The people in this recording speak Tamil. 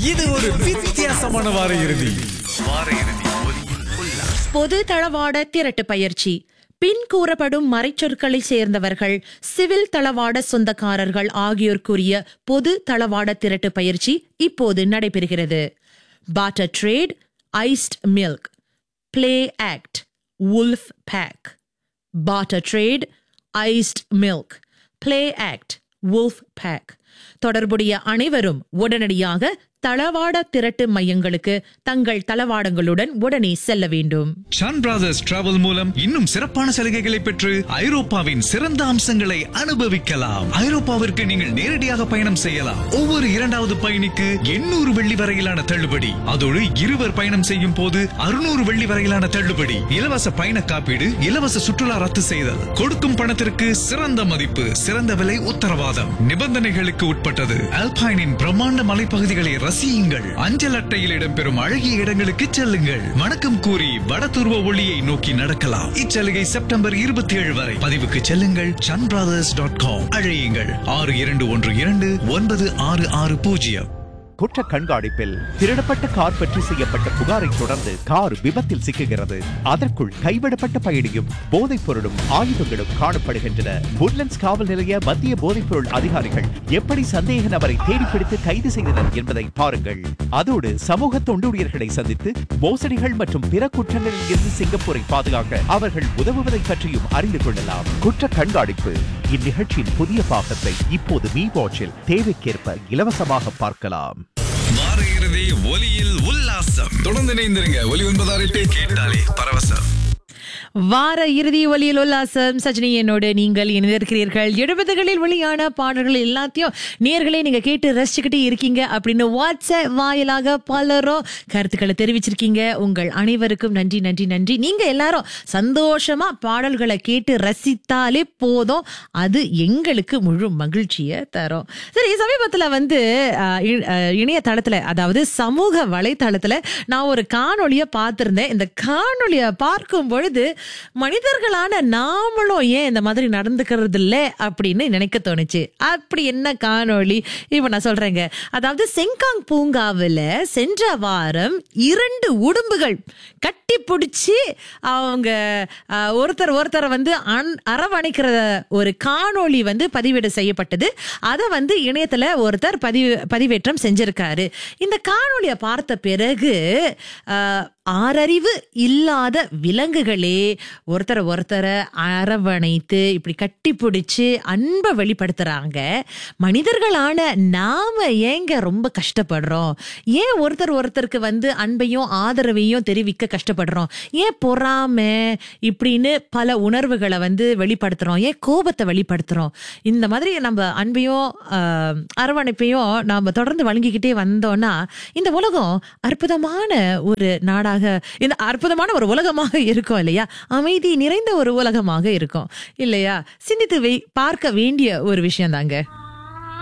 இது ஒரு வித்தியாசமான வார இறுதி பொது தளவாட திரட்டு பயிற்சி பின் கூறப்படும் மறைச்சொற்களை சேர்ந்தவர்கள் சிவில் தளவாட சொந்தக்காரர்கள் ஆகியோர் கூறிய பொது தளவாட திரட்டு பயிற்சி இப்போது நடைபெறுகிறது potter trade iced milk play act wolf pack potter trade iced milk play act wolf pack தொடர்புடைய அனைவரும் உடனடியாக தளவாட திரட்டு மையங்களுக்கு தங்கள் தளவாடங்களுடன் உடனே செல்ல வேண்டும் சன் பிரதர்ஸ் டிராவல் மூலம் இன்னும் சிறப்பான சலுகைகளை பெற்று ஐரோப்பாவின் சிறந்த அம்சங்களை அனுபவிக்கலாம் ஐரோப்பாவிற்கு நீங்கள் நேரடியாக பயணம் செய்யலாம் ஒவ்வொரு இரண்டாவது பயணிக்கு எண்ணூறு வெள்ளி வரையிலான தள்ளுபடி அதோடு இருவர் பயணம் செய்யும் போது அறுநூறு வெள்ளி வரையிலான தள்ளுபடி இலவச பயண காப்பீடு இலவச சுற்றுலா ரத்து செய்தல் கொடுக்கும் பணத்திற்கு சிறந்த மதிப்பு சிறந்த விலை உத்தரவாதம் நிபந்தனைகளுக்கு உட்பட்டது அல்பைனின் பிரம்மாண்ட மலைப்பகுதிகளை ரசியுங்கள் அஞ்சல் அட்டையில் இடம்பெறும் அழகிய இடங்களுக்கு செல்லுங்கள் வணக்கம் கூறி வடதுருவ ஒளியை நோக்கி நடக்கலாம் இச்சலுகை செப்டம்பர் இருபத்தி ஏழு வரை பதிவுக்கு செல்லுங்கள் சன் பிரதர்ஸ் டாட் காம் அழையுங்கள் ஆறு இரண்டு ஒன்று இரண்டு ஒன்பது ஆறு ஆறு பூஜ்ஜியம் குற்ற கண்காணிப்பில் திருடப்பட்ட கார் பற்றி செய்யப்பட்ட புகாரை தொடர்ந்து கார் விபத்தில் சிக்குகிறது அதற்குள் கைவிடப்பட்ட பயணியும் போதைப் பொருளும் ஆயுதங்களும் காணப்படுகின்றன woodlands காவல் நிலைய மத்திய போதைப் பொருள் அதிகாரிகள் எப்படி சந்தேக நபரை தேடிப்பிடித்து கைது செய்தனர் என்பதை பாருங்கள் அதோடு சமூக தொண்டூழியர்களை சந்தித்து மோசடிகள் மற்றும் பிற குற்றங்களில் இருந்து சிங்கப்பூரை பாதுகாக்க அவர்கள் உதவுவதை பற்றியும் அறிந்து கொள்ளலாம் குற்ற கண்காணிப்பு இந்நிகழ்ச்சியின் புதிய பாகத்தை இப்போது மீ வாட்சில் தேவைக்கேற்ப இலவசமாக பார்க்கலாம் வார இறுதி ஒலியில் உல்லாசம் தொடர்ந்து இணைந்திருங்க ஒலி ஒன்பதாறு எட்டு கேட்டாலே பரவசம் வார இறுதி ஒலியில் உல்லாசம் சஜினி என்னோடு நீங்கள் இணைந்திருக்கிறீர்கள் எழுபதுகளில் வெளியான பாடல்கள் எல்லாத்தையும் நேர்களே நீங்க கேட்டு ரசிச்சுக்கிட்டு இருக்கீங்க அப்படின்னு வாட்ஸ்அப் வாயிலாக பலரும் கருத்துக்களை தெரிவிச்சிருக்கீங்க உங்கள் அனைவருக்கும் நன்றி நன்றி நன்றி நீங்க எல்லாரும் சந்தோஷமா பாடல்களை கேட்டு ரசித்தாலே போதும் அது எங்களுக்கு முழு மகிழ்ச்சியை தரும் சரி சமீபத்துல வந்து அஹ், இ- அஹ், இணையதளத்துல அதாவது சமூக வலைத்தளத்துல நான் ஒரு காணொளிய பார்த்திருந்தேன் இந்த காணொளிய பார்க்கும் பொழுது மனிதர்களான நாமளும் ஏன் இந்த மாதிரி நடந்துக்கிறது இல்ல அப்படின்னு நினைக்க தோணுச்சு அப்படி என்ன காணொளி இப்ப நான் சொல்றேங்க அதாவது செங்காங் பூங்காவுல சென்ற வாரம் இரண்டு உடும்புகள் கட்டி பிடிச்சி அவங்க அஹ், ஒருத்தர் ஒருத்தரை வந்து அன்- அரவணைக்கிற ஒரு காணொளி வந்து பதிவேடு செய்யப்பட்டது அதை வந்து இணையத்துல ஒருத்தர் பதிவு பதிவேற்றம் செஞ்சிருக்காரு இந்த காணொளியை பார்த்த பிறகு அஹ், ஆறறிவு இல்லாத விலங்குகளே ஒருத்தரை ஒருத்தரை அரவணைத்து இப்படி கட்டி பிடிச்சு அன்பை வெளிப்படுத்துறாங்க மனிதர்களான நாம ஏங்க ரொம்ப கஷ்டப்படுறோம் ஏன் ஒருத்தர் ஒருத்தருக்கு வந்து அன்பையும் ஆதரவையும் தெரிவிக்க கஷ்டப்படுறோம் ஏன் பொறாம இப்படின்னு பல உணர்வுகளை வந்து வெளிப்படுத்துறோம் ஏன் கோபத்தை வெளிப்படுத்துறோம் இந்த மாதிரி நம்ம அன்பையும் ஆஹ், அரவணைப்பையும் நாம தொடர்ந்து வழங்கிக்கிட்டே வந்தோம்னா இந்த உலகம் அற்புதமான ஒரு நாடாக இந்த அற்புதமான ஒரு உலகமாக இருக்கும் இல்லையா அமைதி நிறைந்த ஒரு உலகமாக இருக்கும் இல்லையா சிந்தித்து வை பார்க்க வேண்டிய ஒரு விஷயம் தாங்க